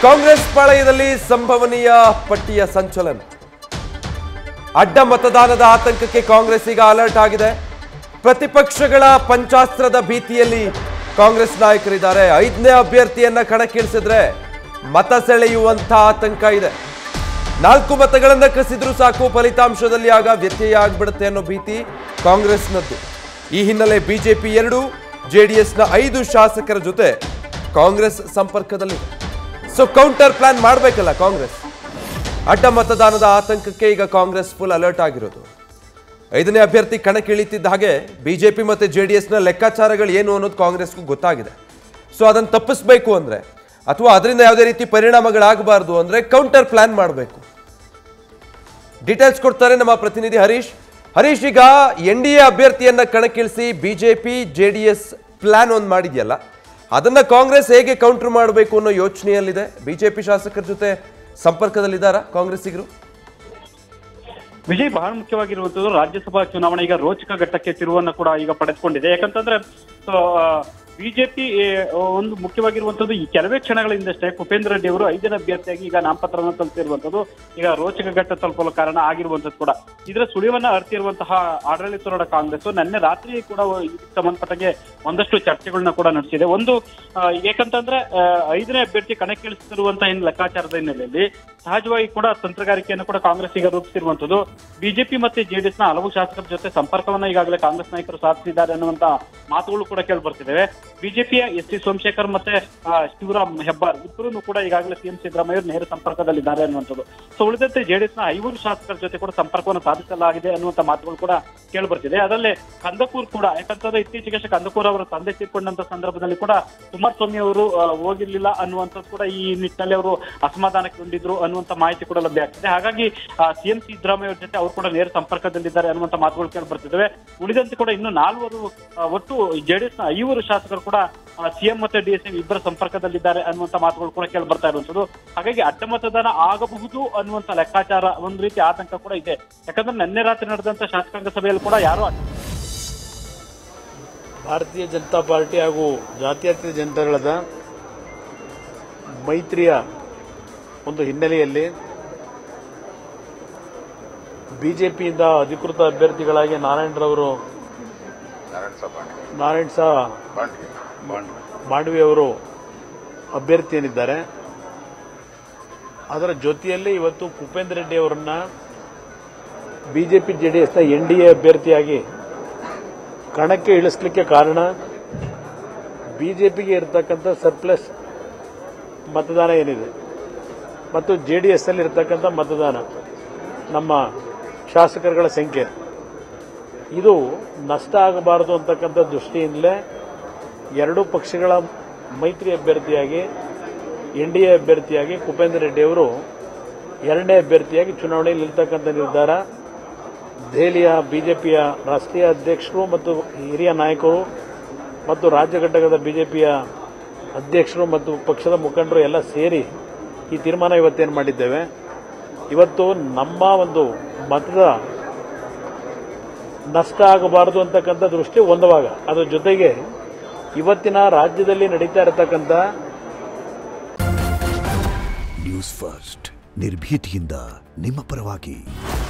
ಕಾಂಗ್ರೆಸ್ ಪಾಳಯದಲ್ಲಿ ಸಂಭವನೀಯ ಪಟ್ಟಿಯ ಸಂಚಲನ ಅಡ್ಡ ಮತದಾನದ ಆತಂಕಕ್ಕೆ ಕಾಂಗ್ರೆಸ್ ಈಗ ಅಲರ್ಟ್ ಆಗಿದೆ ಪ್ರತಿಪಕ್ಷಗಳ ಪಂಚಾಸ್ತ್ರದ ಭೀತಿಯಲ್ಲಿ ಕಾಂಗ್ರೆಸ್ ನಾಯಕರಿದ್ದಾರೆ ಐದನೇ ಅಭ್ಯರ್ಥಿಯನ್ನ ಕಣಕ್ಕಿಳಿಸಿದ್ರೆ ಮತ ಸೆಳೆಯುವಂತ ಆತಂಕ ಇದೆ ನಾಲ್ಕು ಮತಗಳನ್ನ ಕಸಿದ್ರು ಸಾಕು ಫಲಿತಾಂಶದಲ್ಲಿ ಆಗ ವ್ಯತ್ಯಯ ಆಗ್ಬಿಡುತ್ತೆ ಅನ್ನೋ ಭೀತಿ ಕಾಂಗ್ರೆಸ್ನದ್ದು ಈ ಹಿನ್ನೆಲೆ ಬಿಜೆಪಿ ಎರಡು ಜೆಡಿಎಸ್ನ ಐದು ಶಾಸಕರ ಜೊತೆ ಕಾಂಗ್ರೆಸ್ ಸಂಪರ್ಕದಲ್ಲಿದೆ ಸೊ ಕೌಂಟರ್ ಪ್ಲಾನ್ ಮಾಡಬೇಕಲ್ಲ ಕಾಂಗ್ರೆಸ್ ಅಡ್ಡ ಮತದಾನದ ಆತಂಕಕ್ಕೆ ಈಗ ಕಾಂಗ್ರೆಸ್ ಫುಲ್ ಅಲರ್ಟ್ ಆಗಿರೋದು ಐದನೇ ಅಭ್ಯರ್ಥಿ ಕಣಕ್ಕಿಳಿತಿದ್ದ ಹಾಗೆ ಬಿಜೆಪಿ ಮತ್ತು ಜೆ ಡಿ ಎಸ್ನ ಲೆಕ್ಕಾಚಾರಗಳು ಏನು ಅನ್ನೋದು ಕಾಂಗ್ರೆಸ್ಗೂ ಗೊತ್ತಾಗಿದೆ ಸೊ ಅದನ್ನು ತಪ್ಪಿಸ್ಬೇಕು ಅಂದರೆ ಅಥವಾ ಅದರಿಂದ ಯಾವುದೇ ರೀತಿ ಪರಿಣಾಮಗಳಾಗಬಾರ್ದು ಅಂದರೆ ಕೌಂಟರ್ ಪ್ಲಾನ್ ಮಾಡಬೇಕು ಡೀಟೇಲ್ಸ್ ಕೊಡ್ತಾರೆ ನಮ್ಮ ಪ್ರತಿನಿಧಿ ಹರೀಶ್ ಹರೀಶ್ ಈಗ ಎನ್ ಡಿ ಎ ಅಭ್ಯರ್ಥಿಯನ್ನ ಕಣಕ್ಕಿಳಿಸಿ BJP J D S plan ಒಂದು ಮಾಡಿದೆಯಲ್ಲ ಅದನ್ನ ಕಾಂಗ್ರೆಸ್ ಹೇಗೆ ಕೌಂಟರ್ ಮಾಡಬೇಕು ಅನ್ನೋ ಯೋಚನೆಯಲ್ಲಿದೆ ಬಿಜೆಪಿ ಶಾಸಕರ ಜೊತೆ ಸಂಪರ್ಕದಲ್ಲಿದ್ದಾರಾ ಕಾಂಗ್ರೆಸ್ಸಿಗರು ವಿಜಯ್ ಬಹಳ ಮುಖ್ಯವಾಗಿರುವಂತದ್ದು ರಾಜ್ಯಸಭಾ ಚುನಾವಣೆ ಈಗ ರೋಚಕ ಘಟ್ಟಕ್ಕೆ ತಿರುವನ್ನ ಕೂಡ ಈಗ ಪಡೆದುಕೊಂಡಿದೆ ಯಾಕಂತಂದ್ರೆ ಬಿಜೆಪಿ ಒಂದು ಮುಖ್ಯವಾಗಿರುವಂತದ್ದು ಈ ಕೆಲವೇ ಕ್ಷಣಗಳ ಹಿಂದಷ್ಟೇ ಕುಪೇಂದ್ರ ರೆಡ್ಡಿ ಅವರು ಐದನೇ ಅಭ್ಯರ್ಥಿಯಾಗಿ ಈಗ ನಾಮಪತ್ರವನ್ನು ತಲುಪಿರುವಂತದ್ದು ಈಗ ರೋಚಕ ಘಟ್ಟ ತಲುಪಲು ಕಾರಣ ಆಗಿರುವಂತದ್ದು ಕೂಡ ಇದರ ಸುಳಿವನ್ನ ಅರ್ತಿರುವಂತಹ ಆಡಳಿತಾರೂಢ ಕಾಂಗ್ರೆಸ್ ನಿನ್ನೆ ರಾತ್ರಿ ಕೂಡ ಇದಕ್ಕೆ ಸಂಬಂಧಪಟ್ಟಂಗೆ ಒಂದಷ್ಟು ಚರ್ಚೆಗಳನ್ನ ಕೂಡ ನಡೆಸಿದೆ ಒಂದು ಆ, ಏಕಂತಂದ್ರೆ ಆ, ಐದನೇ ಅಭ್ಯರ್ಥಿ ಕಣಕ್ಕಿಳಿಸುತ್ತಿರುವಂತಹ ಏನು ಲೆಕ್ಕಾಚಾರದ ಹಿನ್ನೆಲೆಯಲ್ಲಿ ಸಹಜವಾಗಿ ಕೂಡ ತಂತ್ರಗಾರಿಕೆಯನ್ನು ಕೂಡ ಕಾಂಗ್ರೆಸ್ ಈಗ ರೂಪಿಸಿರುವಂತದ್ದು ಬಿಜೆಪಿ ಮತ್ತೆ ಜೆಡಿಎಸ್ ನ ಹಲವು ಶಾಸಕರ ಜೊತೆ ಸಂಪರ್ಕವನ್ನ ಈಗಾಗಲೇ ಕಾಂಗ್ರೆಸ್ ನಾಯಕರು ಸಾಧಿಸಿದ್ದಾರೆ ಅನ್ನುವಂತ ಮಾತುಗಳು ಕೂಡ ಕೇಳಿ ಬರ್ತಿದ್ದೇವೆ ಬಿಜೆಪಿಯ ಎಸ್ ಟಿ ಸೋಮಶೇಖರ್ ಮತ್ತೆ ಆ, ಶಿವರಾಮ್ ಹೆಬ್ಬಾರ್ ಇಬ್ಬರೂ ಕೂಡ ಈಗಾಗಲೇ ಸಿಎಂ ಸಿದ್ದರಾಮಯ್ಯ ಅವರು ನೇರ ಸಂಪರ್ಕದಲ್ಲಿದ್ದಾರೆ ಅನ್ನುವಂಥದ್ದು ಸೊ ಉಳಿದಂತೆ ಜೆಡಿಎಸ್ ನ ಐವರು ಶಾಸಕರ ಜೊತೆ ಕೂಡ ಸಂಪರ್ಕವನ್ನು ಸಾಧಿಸಲಾಗಿದೆ ಅನ್ನುವಂತ ಮಾತುಗಳು ಕೂಡ ಕೇಳಿ ಬರ್ತಿದೆ ಅದಲ್ಲೇ ಕಂದಕೂರ್ ಕೂಡ ಯಾಕಂತಂದ್ರೆ ಇತ್ತೀಚೆಗೆ ಅಷ್ಟೇ ಕಂದಕೂರ್ ಅವರ ತಂದೆ ತೀರ್ಕೊಂಡಂತ ಸಂದರ್ಭದಲ್ಲಿ ಕೂಡ ಕುಮಾರಸ್ವಾಮಿ ಅವರು ಆ, ಹೋಗಿರ್ಲಿಲ್ಲ ಅನ್ನುವಂಥದ್ದು ಕೂಡ ಈ ನಿಟ್ಟಿನಲ್ಲಿ ಅವರು ಅಸಮಾಧಾನಗೊಂಡಿದ್ರು ಅನ್ನುವಂತ ಮಾಹಿತಿ ಕೂಡ ಲಭ್ಯ ಆಗ್ತಿದೆ ಹಾಗಾಗಿ ಸಿಎಂ ಸಿದ್ದರಾಮಯ್ಯ ಅವ್ರ ಜೊತೆ ಅವರು ಕೂಡ ನೇರ ಸಂಪರ್ಕದಲ್ಲಿದ್ದಾರೆ ಅನ್ನುವಂತ ಮಾತುಗಳು ಕೇಳಿ ಬರ್ತಿದ್ದಾವೆ ಉಳಿದಂತೆ ಕೂಡ ಇನ್ನು ನಾಲ್ವರು ಆ, ಒಟ್ಟು ಜೆಡಿಎಸ್ ನ ಐವರು ಶಾಸಕರು ಕೂಡ ಸಿಎಂ ಮತ್ತೆ ಡಿಎಸ್ಎಂ ಇಬ್ಬರ ಸಂಪರ್ಕದಲ್ಲಿದ್ದಾರೆ ಅನ್ನುವಂತ ಮಾತುಗಳು ಕೂಡ ಕೇಳಿ ಬರ್ತಾ ಇರುವಂತದ್ದು ಹಾಗಾಗಿ ಅಡ್ಡ ಮತದಾನ ಆಗಬಹುದು ಅನ್ನುವಂತ ಲೆಕ್ಕಾಚಾರ ಒಂದು ರೀತಿ ಆತಂಕ ಕೂಡ ಇದೆ ಯಾಕಂದ್ರೆ ನಿನ್ನೆ ರಾತ್ರಿ ನಡೆದಂತ ಶಾಸಕಾಂಗ ಸಭೆಯಲ್ಲಿ ಕೂಡ ಯಾರು ಭಾರತೀಯ ಜನತಾ ಪಾರ್ಟಿ ಹಾಗೂ ಜಾತ್ಯತೀತ ಜನತಾದಳದ ಮೈತ್ರಿಯ ಒಂದು ಹಿನ್ನೆಲೆಯಲ್ಲಿ ಬಿಜೆಪಿಯಿಂದ ಅಧಿಕೃತ ಅಭ್ಯರ್ಥಿಗಳಾಗಿ ನಾರಾಯಣರವರು ನಾರಾಯಣ್ ಸಹ ಮಾಂಡವಿ ಅವರು ಅಭ್ಯರ್ಥಿಯನಿದ್ದಾರೆ ಅದರ ಜೊತೆಯಲ್ಲಿ ಇವತ್ತು ಕುಪೇಂದ್ರ ರೆಡ್ಡಿ ಅವರನ್ನ ಬಿಜೆಪಿ ಜೆಡಿಎಸ್ನ ಎನ್ ಡಿ ಎ ಅಭ್ಯರ್ಥಿಯಾಗಿ ಕಣಕ್ಕೆ ಇಳಿಸ್ಲಿಕ್ಕೆ ಕಾರಣ ಬಿಜೆಪಿಗೆ ಇರತಕ್ಕಂಥ ಸರ್ಪ್ಲಸ್ ಮತದಾನ ಏನಿದೆ ಮತ್ತು ಜೆ ಡಿ ಎಸ್ ಅಲ್ಲಿ ಇರತಕ್ಕಂಥ ಮತದಾನ ನಮ್ಮ ಶಾಸಕರುಗಳ ಸಂಖ್ಯೆ ಇದು ನಷ್ಟ ಆಗಬಾರದು ಅಂತಕ್ಕಂಥ ದೃಷ್ಟಿಯಿಂದಲೇ ಎರಡೂ ಪಕ್ಷಗಳ ಮೈತ್ರಿ ಅಭ್ಯರ್ಥಿಯಾಗಿ ಎನ್ ಡಿ ಎ ಅಭ್ಯರ್ಥಿಯಾಗಿ ಕುಪೇಂದ್ರ ರೆಡ್ಡಿ ಅವರು ಎರಡನೇ ಅಭ್ಯರ್ಥಿಯಾಗಿ ಚುನಾವಣೆಯಲ್ಲಿ ನಿಲ್ತಕ್ಕಂಥ ನಿರ್ಧಾರ ದೆಹಲಿಯ ಬಿಜೆಪಿಯ ರಾಷ್ಟ್ರೀಯ ಅಧ್ಯಕ್ಷರು ಮತ್ತು ಹಿರಿಯ ನಾಯಕರು ಮತ್ತು ರಾಜ್ಯ ಘಟಕದ ಬಿಜೆಪಿಯ ಅಧ್ಯಕ್ಷರು ಮತ್ತು ಪಕ್ಷದ ಮುಖಂಡರು ಎಲ್ಲ ಸೇರಿ ಈ ತೀರ್ಮಾನ ಇವತ್ತೇನು ಮಾಡಿದ್ದೇವೆ ಇವತ್ತು ನಮ್ಮ ಒಂದು ಮತದ ನಷ್ಟ ಆಗಬಾರದು ಅಂತಕ್ಕಂಥ ದೃಷ್ಟಿ ಒಂದವಾಗ ಅದರ ಜೊತೆಗೆ ಇವತ್ತಿನ ರಾಜ್ಯದಲ್ಲಿ ನಡೀತಾ ಇರತಕ್ಕಂಥ ನ್ಯೂಸ್ ಫಸ್ಟ್ ನಿರ್ಭೀತಿಯಿಂದ ನಿಮ್ಮ ಪರವಾಗಿ